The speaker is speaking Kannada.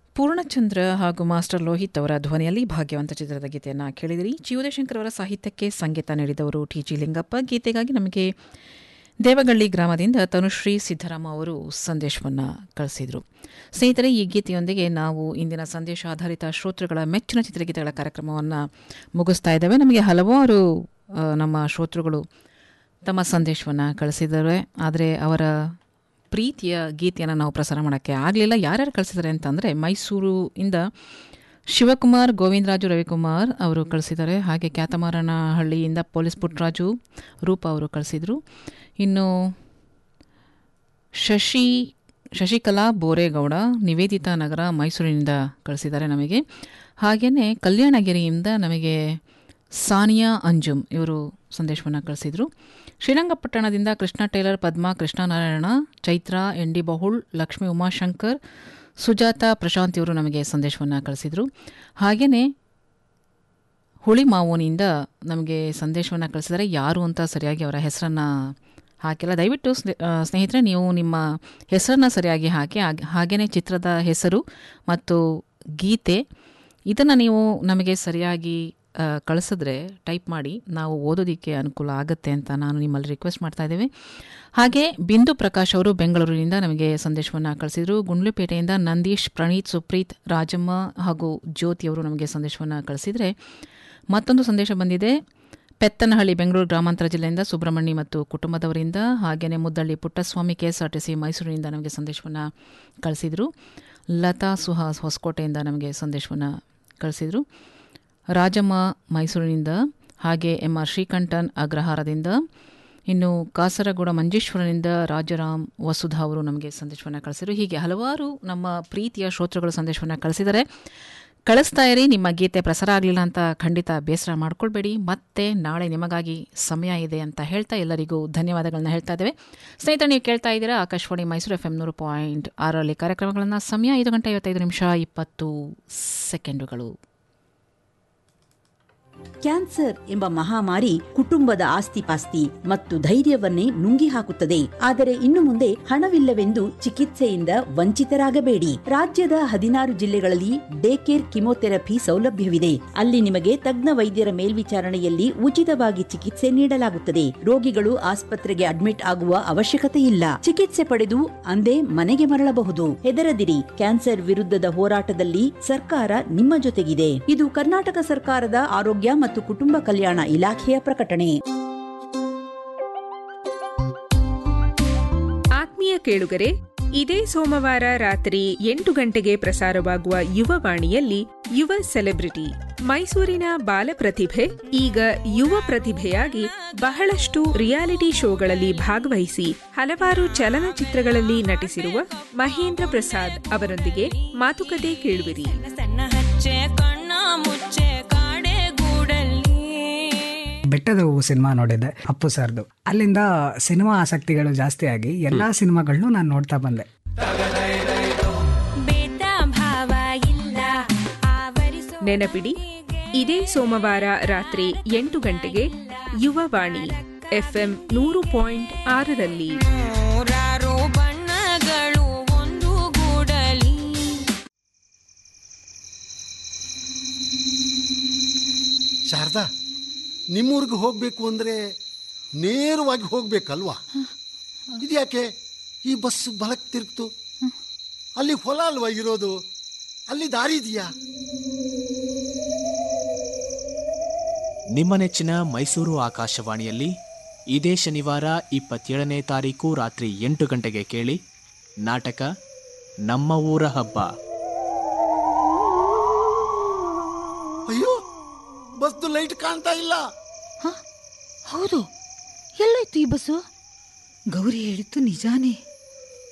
ಪೂರ್ಣಚಂದ್ರ ಹಾಗೂ ಮಾಸ್ಟರ್ ಲೋಹಿತ್ ಅವರ ಧ್ವನಿಯಲ್ಲಿ ಭಾಗ್ಯವಂತ ಚಿತ್ರದ ಗೀತೆಯನ್ನು ಕೇಳಿದಿರಿ ಜಿ ಉದಯಶಂಕರ್ ಅವರ ಸಾಹಿತ್ಯಕ್ಕೆ ಸಂಗೀತ ನೀಡಿದವರು ಟಿ ಜಿ ಲಿಂಗಪ್ಪ ಗೀತೆಗಾಗಿ ನಮಗೆ ದೇವಗಳ್ಳಿ ಗ್ರಾಮದಿಂದ ತನುಶ್ರೀ ಸಿದ್ದರಾಮ ಅವರು ಸಂದೇಶವನ್ನು ಕಳಿಸಿದರು ಸ್ನೇಹಿತರೆ ಈ ಗೀತೆಯೊಂದಿಗೆ ನಾವು ಇಂದಿನ ಸಂದೇಶ ಆಧಾರಿತ ಶ್ರೋತೃಗಳ ಮೆಚ್ಚಿನ ಚಿತ್ರಗೀತೆಗಳ ಕಾರ್ಯಕ್ರಮವನ್ನು ಮುಗಿಸ್ತಾ ಇದ್ದೇವೆ ನಮಗೆ ಹಲವಾರು ಆ, ನಮ್ಮ ಶ್ರೋತೃಗಳು ತಮ್ಮ ಸಂದೇಶವನ್ನು ಕಳಿಸಿದ್ದಾರೆ ಆದರೆ ಅವರ ಪ್ರೀತಿಯ ಗೀತೆಯನ್ನು ನಾವು ಪ್ರಸಾರ ಮಾಡೋಕ್ಕೆ ಆಗಲಿಲ್ಲ ಯಾರ್ಯಾರು ಕಳಿಸಿದ್ದಾರೆ ಅಂತಂದರೆ ಮೈಸೂರು ಇಂದ ಶಿವಕುಮಾರ್ ಗೋವಿಂದರಾಜು ರವಿಕುಮಾರ್ ಅವರು ಕಳಿಸಿದ್ದಾರೆ ಹಾಗೆ ಕ್ಯಾತಮಾರನಹಳ್ಳಿಯಿಂದ ಪೊಲೀಸ್ ಪುಟ್ಟರಾಜು ರೂಪ ಅವರು ಕಳಿಸಿದರು ಇನ್ನು ಶಶಿ ಶಶಿಕಲಾ ಬೋರೇಗೌಡ ನಿವೇದಿತಾ ನಗರ ಮೈಸೂರಿನಿಂದ ಕಳಿಸಿದ್ದಾರೆ ನಮಗೆ ಹಾಗೆಯೇ ಕಲ್ಯಾಣಗಿರಿಯಿಂದ ನಮಗೆ ಸಾನಿಯಾ ಅಂಜುಮ್ ಇವರು ಸಂದೇಶವನ್ನು ಕಳಿಸಿದರು ಶ್ರೀರಂಗಪಟ್ಟಣದಿಂದ Krishna tailor Padma Krishnanarayana Chaitra N D Bahul Lakshmi Umashankar Sujatha Prashanth ಇವರು ನಮಗೆ ಸಂದೇಶವನ್ನು ಕಳಿಸಿದರು ಹಾಗೆಯೇ ಹುಳಿ ಮಾವೋನಿಂದ ನಮಗೆ ಸಂದೇಶವನ್ನು ಕಳಿಸಿದರೆ ಯಾರು ಅಂತ ಸರಿಯಾಗಿ ಅವರ ಹೆಸರನ್ನು ಹಾಕಿಲ್ಲ ದಯವಿಟ್ಟು ಸ್ನೇ- ಆ, ಸ್ನೇಹಿತರೆ ನೀವು ನಿಮ್ಮ ಹೆಸರನ್ನು ಸರಿಯಾಗಿ ಹಾಕಿ ಹಾಗೆ- ಹಾಗೆಯೇ ಚಿತ್ರದ ಹೆಸರು ಮತ್ತು ಗೀತೆ ಇದನ್ನು ನೀವು ನಮಗೆ ಸರಿಯಾಗಿ ಆ, ಕಳಿಸಿದ್ರೆ ಟೈಪ್ ಮಾಡಿ ನಾವು ಓದೋದಕ್ಕೆ ಅನುಕೂಲ ಆಗುತ್ತೆ ಅಂತ ನಾನು ನಿಮ್ಮಲ್ಲಿ ರಿಕ್ವೆಸ್ಟ್ ಮಾಡ್ತಾ ಇದ್ದೇವೆ ಹಾಗೆ ಬಿಂದು ಪ್ರಕಾಶ್ ಅವರು ಬೆಂಗಳೂರಿನಿಂದ ನಮಗೆ ಸಂದೇಶವನ್ನು ಕಳಿಸಿದರು ಗುಂಡ್ಲುಪೇಟೆಯಿಂದ ನಂದೀಶ್ ಪ್ರಣೀತ್ ಸುಪ್ರೀತ್ ರಾಜಮ್ಮ ಹಾಗೂ ಜ್ಯೋತಿ ಅವರು ನಮಗೆ ಸಂದೇಶವನ್ನು ಕಳಿಸಿದರೆ ಮತ್ತೊಂದು ಸಂದೇಶ ಬಂದಿದೆ ಪೆತ್ತನಹಳ್ಳಿ ಬೆಂಗಳೂರು ಗ್ರಾಮಾಂತರ ಜಿಲ್ಲೆಯಿಂದ ಸುಬ್ರಹ್ಮಣ್ಯ ಮತ್ತು ಕುಟುಂಬದವರಿಂದ ಹಾಗೆಯೇ Muddalli Puttaswamy K S R T C ಮೈಸೂರಿನಿಂದ ನಮಗೆ ಸಂದೇಶವನ್ನು ಕಳಿಸಿದರು ಲತಾ ಸುಹಾಸ್ ಹೊಸಕೋಟೆಯಿಂದ ನಮಗೆ ಸಂದೇಶವನ್ನು ಕಳಿಸಿದರು ರಾಜಮ್ಮ ಮೈಸೂರಿನಿಂದ ಹಾಗೆ ಎಂ ಆರ್ ಶ್ರೀಕಂಠನ್ ಅಗ್ರಹಾರದಿಂದ ಇನ್ನು ಕಾಸರಗೋಡ ಮಂಜೇಶ್ವರನಿಂದ ರಾಜಾರಾಮ್ ವಸುಧಾ ಅವರು ನಮಗೆ ಸಂದೇಶವನ್ನು ಕಳಿಸಿದರು ಹೀಗೆ ಹಲವಾರು ನಮ್ಮ ಪ್ರೀತಿಯ ಶ್ರೋತೃಗಳು ಸಂದೇಶವನ್ನು ಕಳಿಸಿದ್ದಾರೆ ಕಳಿಸ್ತಾ ಇರಿ ನಿಮ್ಮ ಗೀತೆ ಪ್ರಸಾರ ಆಗಲಿಲ್ಲ ಅಂತ ಖಂಡಿತ ಬೇಸರ ಮಾಡ್ಕೊಳ್ಬೇಡಿ ಮತ್ತೆ ನಾಳೆ ನಿಮಗಾಗಿ ಸಮಯ ಇದೆ ಅಂತ ಹೇಳ್ತಾ ಎಲ್ಲರಿಗೂ ಧನ್ಯವಾದಗಳನ್ನ ಹೇಳ್ತಾ ಇದ್ದೇವೆ ಸ್ನೇಹಿತರೆ ನೀವು ಕೇಳ್ತಾ ಇದ್ದೀರಾ ಆಕಾಶವಾಣಿ ಮೈಸೂರು ಎಫ್ ಎಂ ನೂರು ಪಾಯಿಂಟ್ ಆರರಲ್ಲಿ ಕಾರ್ಯಕ್ರಮಗಳನ್ನು ಸಮಯ ಐದು ಗಂಟೆ ಐವತ್ತೈದು ನಿಮಿಷ ಇಪ್ಪತ್ತು ಸೆಕೆಂಡುಗಳು ಕ್ಯಾನ್ಸರ್ ಎಂಬ ಮಹಾಮಾರಿ ಕುಟುಂಬದ ಆಸ್ತಿಪಾಸ್ತಿ ಮತ್ತು ಧೈರ್ಯವನ್ನೇ ನುಂಗಿ ಹಾಕುತ್ತದೆ ಆದರೆ ಇನ್ನು ಮುಂದೆ ಹಣವಿಲ್ಲವೆಂದು ಚಿಕಿತ್ಸೆಯಿಂದ ವಂಚಿತರಾಗಬೇಡಿ ರಾಜ್ಯದ ಹದಿನಾರು ಜಿಲ್ಲೆಗಳಲ್ಲಿ ಡೇ ಕೇರ್ ಕಿಮೋಥೆರಪಿ ಸೌಲಭ್ಯವಿದೆ ಅಲ್ಲಿ ನಿಮಗೆ ತಜ್ಞ ವೈದ್ಯರ ಮೇಲ್ವಿಚಾರಣೆಯಲ್ಲಿ ಉಚಿತವಾಗಿ ಚಿಕಿತ್ಸೆ ನೀಡಲಾಗುತ್ತದೆ ರೋಗಿಗಳು ಆಸ್ಪತ್ರೆಗೆ ಅಡ್ಮಿಟ್ ಆಗುವ ಅವಶ್ಯಕತೆ ಇಲ್ಲ ಚಿಕಿತ್ಸೆ ಪಡೆದು ಅಂದೇ ಮನೆಗೆ ಮರಳಬಹುದು ಹೆದರದಿರಿ ಕ್ಯಾನ್ಸರ್ ವಿರುದ್ಧದ ಹೋರಾಟದಲ್ಲಿ ಸರ್ಕಾರ ನಿಮ್ಮ ಜೊತೆಗಿದೆ ಇದು ಕರ್ನಾಟಕ ಸರ್ಕಾರದ ಆರೋಗ್ಯ ಮತ್ತು ಕುಟುಂಬ ಕಲ್ಯಾಣ ಇಲಾಖೆಯ ಪ್ರಕಟಣೆ ಆತ್ಮೀಯ ಕೇಳುಗರೆ ಇದೇ ಸೋಮವಾರ ರಾತ್ರಿ ಎಂಟು ಗಂಟೆಗೆ ಪ್ರಸಾರವಾಗುವ ಯುವವಾಣಿಯಲ್ಲಿ ಯುವ ಸೆಲೆಬ್ರಿಟಿ ಮೈಸೂರಿನ ಬಾಲ ಪ್ರತಿಭೆ ಈಗ ಯುವ ಪ್ರತಿಭೆಯಾಗಿ ಬಹಳಷ್ಟು ರಿಯಾಲಿಟಿ ಶೋಗಳಲ್ಲಿ ಭಾಗವಹಿಸಿ ಹಲವಾರು ಚಲನಚಿತ್ರಗಳಲ್ಲಿ ನಟಿಸಿರುವ ಮಹೇಂದ್ರ ಪ್ರಸಾದ್ ಅವರೊಂದಿಗೆ ಮಾತುಕತೆ ಕೇಳುವಿರಿ ಸಣ್ಣ ಹಚ್ಚೆ ಕಣ್ಣ ಮುಚ್ಚೆ ಕಾಡೆ ಗೂಡಲ್ಲಿ ಬೆಟ್ಟದ ಹೂವು ಸಿನಿಮಾ ನೋಡಿದ್ದೆ ಅಪ್ಪು ಸರ್ದು ಅಲ್ಲಿಂದ ಸಿನಿಮಾ ಆಸಕ್ತಿಗಳು ಜಾಸ್ತಿ ಆಗಿ ಎಲ್ಲಾ ಸಿನಿಮಾಗಳನ್ನು ನಾನು ನೋಡ್ತಾ ಬಂದೆ ಬೇತ ಭಾವ ಇಲ್ಲ ಆವರಿಸೋ ನೆನಪಿಡಿ ಇದೇ ಸೋಮವಾರ ರಾತ್ರಿ ಎಂಟು ಗಂಟೆಗೆ ಯುವವಾಣಿ ಎಫ್ಎಂ ನೂರು ಪಾಯಿಂಟ್ ಆರರಲ್ಲಿ ನೂರಾರು ಬಣ್ಣಗಳು ಒಂದು ಗೂಡಲಿ ಶಾರದಾ ನಿಮ್ಮೂರಿಗೆ ಹೋಗಬೇಕು ಅಂದರೆ ನೇರವಾಗಿ ಹೋಗ್ಬೇಕಲ್ವಾ ಇದ್ಯಾಕೆ ಈ ಬಸ್ ಬಲಕ್ಕೆ ತಿರುಗ್ತು ಅಲ್ಲಿ ಹೊಲ ಅಲ್ವಾ ಇರೋದು ಅಲ್ಲಿ ದಾರಿ ಇದೆಯಾ ನಿಮ್ಮ ನೆಚ್ಚಿನ ಮೈಸೂರು ಆಕಾಶವಾಣಿಯಲ್ಲಿ ಇದೇ ಶನಿವಾರ ಇಪ್ಪತ್ತೇಳನೇ ತಾರೀಕು ರಾತ್ರಿ ಎಂಟು ಗಂಟೆಗೆ ಕೇಳಿ ನಾಟಕ ನಮ್ಮ ಊರ ಹಬ್ಬ ಅಯ್ಯೋ ಬಸ್ದು ಲೈಟ್ ಕಾಣ್ತಾ ಇಲ್ಲ ಹೌದು ಎಲ್ಲೋಯ್ತು ಈ ಬಸ್ಸು ಗೌರಿ ಹೇಳಿದ್ದು ನಿಜಾನೇ